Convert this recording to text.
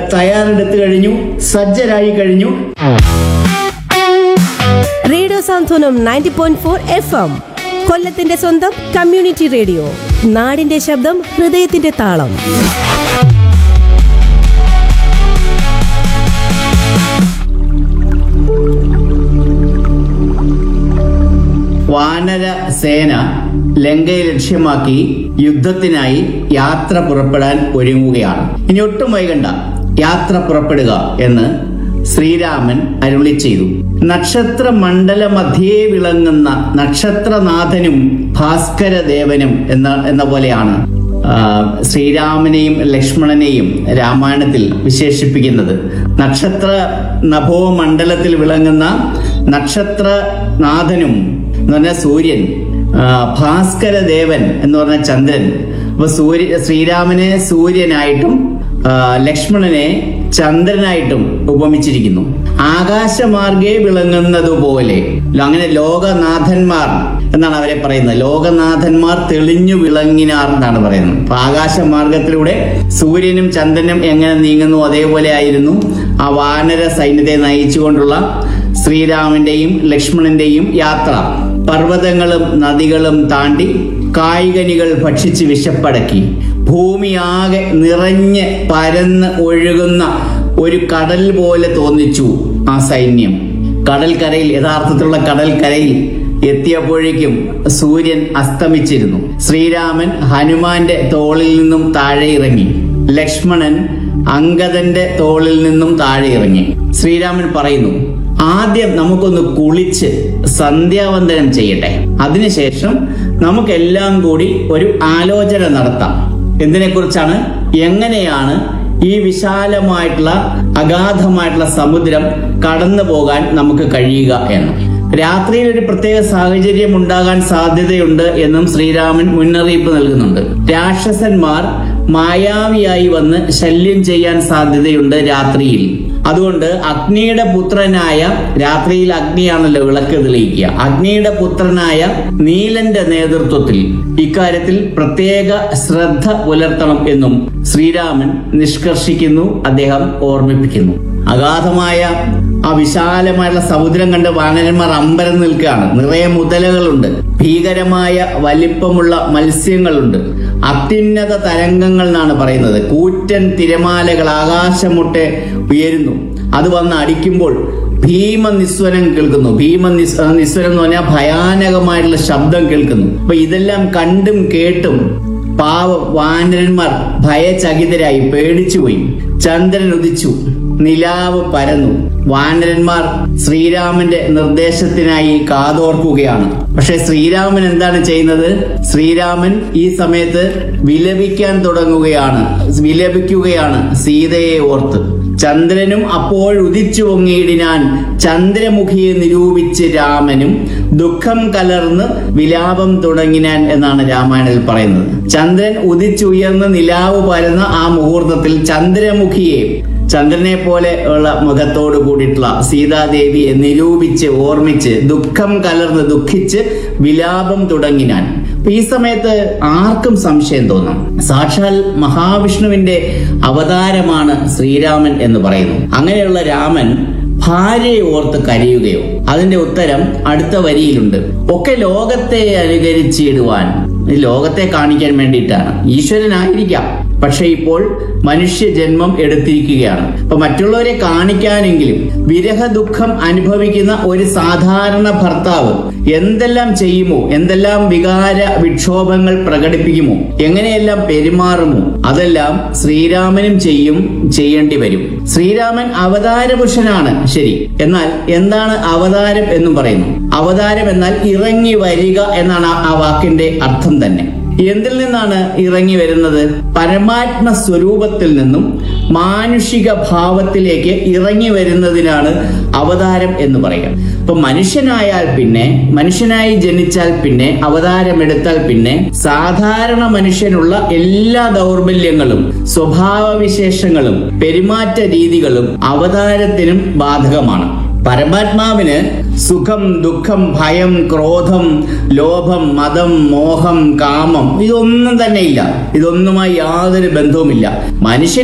തയ്യാറെടുത്ത് കഴിഞ്ഞു സജ്ജരായി കഴിഞ്ഞു radio Santhwanam ninety point four F M കൊല്ലത്തിന്റെ സ്വന്തം കമ്മ്യൂണിറ്റി റേഡിയോ നാടിന്റെ ശബ്ദം ഹൃദയത്തിന്റെ താളം വാനര സേന ലങ്കയെ ലക്ഷ്യമാക്കി യുദ്ധത്തിനായി യാത്ര പുറപ്പെടാൻ ഒരുങ്ങുകയാണ് ഇനി ഒട്ടും വൈകണ്ട യാത്ര പുറപ്പെടുക എന്ന് ശ്രീരാമൻ അരുളി ചെയ്തു നക്ഷത്ര മണ്ഡല മധ്യേ വിളങ്ങുന്ന നക്ഷത്രനാഥനും ഭാസ്കരദേവനും എന്ന എന്ന പോലെയാണ് ആ, ശ്രീരാമനെയും ലക്ഷ്മണനെയും രാമായണത്തിൽ വിശേഷിപ്പിക്കുന്നത് നക്ഷത്ര നഭോ മണ്ഡലത്തിൽ വിളങ്ങുന്ന നക്ഷത്രനാഥനും എന്ന് പറഞ്ഞാൽ സൂര്യൻ ആ, ഭാസ്കരദേവൻ എന്ന് പറഞ്ഞ ചന്ദ്രൻ അപ്പൊ സൂര്യ ശ്രീരാമനെ സൂര്യനായിട്ടും ആ, ലക്ഷ്മണനെ ചന്ദ്രനായിട്ടും ഉപമിച്ചിരിക്കുന്നു ആകാശമാർഗേ വിളങ്ങുന്നതുപോലെ അങ്ങനെ ലോകനാഥന്മാർ എന്നാണ് അവരെ പറയുന്നത് ലോകനാഥന്മാർ തെളിഞ്ഞു വിളങ്ങിനാർ എന്നാണ് പറയുന്നത് അപ്പൊ ആകാശമാർഗത്തിലൂടെ സൂര്യനും ചന്ദ്രനും എങ്ങനെ നീങ്ങുന്നു അതേപോലെ ആയിരുന്നു ആ വാനര സൈന്യത്തെ നയിച്ചുകൊണ്ടുള്ള ശ്രീരാമന്റെയും ലക്ഷ്മണന്റെയും യാത്ര പർവ്വതങ്ങളും നദികളും താണ്ടി കായികനികൾ ഭക്ഷിച്ച് വിശപ്പടക്കി ഭൂമിയാകെ നിറഞ്ഞ് പരന്ന് ഒഴുകുന്ന ഒരു കടൽ പോലെ തോന്നിച്ചു ആ സൈന്യം കടൽക്കരയിൽ യഥാർത്ഥത്തിലുള്ള കടൽക്കരയിൽ എത്തിയപ്പോഴേക്കും സൂര്യൻ അസ്തമിച്ചിരുന്നു ശ്രീരാമൻ ഹനുമാന്റെ തോളിൽ നിന്നും താഴെ ഇറങ്ങി ലക്ഷ്മണൻ അങ്കദന്റെ തോളിൽ നിന്നും താഴെ ഇറങ്ങി ശ്രീരാമൻ പറയുന്നു ആദ്യം നമുക്കൊന്ന് കുളിച്ച് സന്ധ്യാവന്ദനം ചെയ്യട്ടെ അതിനുശേഷം നമുക്കെല്ലാം കൂടി ഒരു ആലോചന നടത്താം എന്തിനെ കുറിച്ചാണ് എങ്ങനെയാണ് ഈ വിശാലമായിട്ടുള്ള അഗാധമായിട്ടുള്ള സമുദ്രം കടന്നു പോകാൻ നമുക്ക് കഴിയുക എന്ന് രാത്രിയിൽ ഒരു പ്രത്യേക സാഹചര്യം ഉണ്ടാകാൻ സാധ്യതയുണ്ട് എന്നും ശ്രീരാമൻ മുന്നറിയിപ്പ് നൽകുന്നുണ്ട് രാക്ഷസന്മാർ മായാവിയായി വന്ന് ശല്യം ചെയ്യാൻ സാധ്യതയുണ്ട് രാത്രിയിൽ അതുകൊണ്ട് അഗ്നിയുടെ പുത്രനായ രാത്രിയിൽ അഗ്നിയാണല്ലോ വിളക്ക് തെളിയിക്കുക അഗ്നിയുടെ പുത്രനായ നീലന്റെ നേതൃത്വത്തിൽ ഇക്കാര്യത്തിൽ പ്രത്യേക ശ്രദ്ധ പുലർത്തണം എന്നും ശ്രീരാമൻ നിഷ്കർഷിക്കുന്നു അദ്ദേഹം ഓർമ്മിപ്പിക്കുന്നു അഗാധമായ ആ വിശാലമായുള്ള സമുദ്രം കണ്ട് വാനരന്മാർ അമ്പരം നിൽക്കുകയാണ് നിറയെ മുതലകളുണ്ട് ഭീകരമായ വലിപ്പമുള്ള മത്സ്യങ്ങളുണ്ട് അത്യുന്നത തരംഗങ്ങൾ എന്നാണ് പറയുന്നത് കൂറ്റൻ തിരമാലകൾ ആകാശമുട്ടെ ഉയരുന്നു അത് വന്ന് അടിക്കുമ്പോൾ ഭീമനിസ്വരം കേൾക്കുന്നു ഭീമ നിസ്- നിസ്വരം എന്ന് പറഞ്ഞാൽ ഭയാനകമായിട്ടുള്ള ശബ്ദം കേൾക്കുന്നു അപ്പൊ ഇതെല്ലാം കണ്ടും കേട്ടും പാവ വാനരന്മാർ ഭയചകിതരായി പേടിച്ചുപോയി ചന്ദ്രൻ ഉദിച്ചു നിലാവ് പരന്നു വാനരന്മാർ ശ്രീരാമന്റെ നിർദ്ദേശത്തിനായി കാതോർക്കുകയാണ് പക്ഷെ ശ്രീരാമൻ എന്താണ് ചെയ്യുന്നത് ശ്രീരാമൻ ഈ സമയത്ത് വിലപിക്കാൻ തുടങ്ങുകയാണ് വിലപിക്കുകയാണ് സീതയെ ഓർത്ത് ചന്ദ്രനും അപ്പോൾ ഉദിച്ചു പൊങ്ങിയിടിനാൻ ചന്ദ്രമുഖിയെ നിരൂപിച്ച് രാമനും ദുഃഖം കലർന്ന് വിലാപം തുടങ്ങിനാൻ എന്നാണ് രാമായണത്തിൽ പറയുന്നത് ചന്ദ്രൻ ഉദിച്ചുയർന്ന് നിലാവ് പരന്ന ആ മുഹൂർത്തത്തിൽ ചന്ദ്രമുഖിയെ ചന്ദ്രനെ പോലെ ഉള്ള മുഖത്തോട് കൂടിയിട്ടുള്ള സീതാദേവിയെ നിരൂപിച്ച് ഓർമ്മിച്ച് ദുഃഖം കലർന്ന് ദുഃഖിച്ച് വിലാപം തുടങ്ങിനാൻ അപ്പൊ ഈ സമയത്ത് ആർക്കും സംശയം തോന്നാം സാക്ഷാൽ മഹാവിഷ്ണുവിന്റെ അവതാരമാണ് ശ്രീരാമൻ എന്ന് പറയുന്നു അങ്ങനെയുള്ള രാമൻ ഭാര്യയെ ഓർത്ത് കരയുകയോ അതിന്റെ ഉത്തരം അടുത്ത വരിയിലുണ്ട് ഒക്കെ ലോകത്തെ അനുകരിച്ചിടുവാൻ ഈ ലോകത്തെ കാണിക്കാൻ വേണ്ടിയിട്ടാണ് ഈശ്വരനായിരിക്കാം പക്ഷെ ഇപ്പോൾ മനുഷ്യ ജന്മം എടുത്തിരിക്കുകയാണ് അപ്പൊ മറ്റുള്ളവരെ കാണിക്കാനെങ്കിലും വിരഹ ദുഃഖം അനുഭവിക്കുന്ന ഒരു സാധാരണ ഭർത്താവ് എന്തെല്ലാം ചെയ്യുമോ എന്തെല്ലാം വികാര വിക്ഷോഭങ്ങൾ പ്രകടിപ്പിക്കുമോ എങ്ങനെയെല്ലാം പെരുമാറുമോ അതെല്ലാം ശ്രീരാമനും ചെയ്യും ചെയ്യേണ്ടി വരും ശ്രീരാമൻ അവതാരപുരുഷനാണ് ശരി എന്നാൽ എന്താണ് അവതാരം എന്നും പറയുന്നു അവതാരം എന്നാൽ ഇറങ്ങി വരിക എന്നാണ് ആ- ആ വാക്കിന്റെ അർത്ഥം തന്നെ എന്തിൽ നിന്നാണ് ഇറങ്ങി വരുന്നത് പരമാത്മ സ്വരൂപത്തിൽ നിന്നും മാനുഷിക ഭാവത്തിലേക്ക് ഇറങ്ങി വരുന്നതിനാണ് അവതാരം എന്ന് പറയുക ഇപ്പൊ മനുഷ്യനായാൽ പിന്നെ മനുഷ്യനായി ജനിച്ചാൽ പിന്നെ അവതാരമെടുത്താൽ പിന്നെ സാധാരണ മനുഷ്യനുള്ള എല്ലാ ദൗർബല്യങ്ങളും സ്വഭാവവിശേഷങ്ങളും പെരുമാറ്റ രീതികളും അവതാരത്തിനും ബാധകമാണ് പരമാത്മാവിന് സുഖം ദുഃഖം ഭയം ക്രോധം ലോഭം മതം മോഹം കാമം ഇതൊന്നും തന്നെ ഇല്ല ഇതൊന്നുമായി യാതൊരു ബന്ധവുമില്ല മനുഷ്യൻ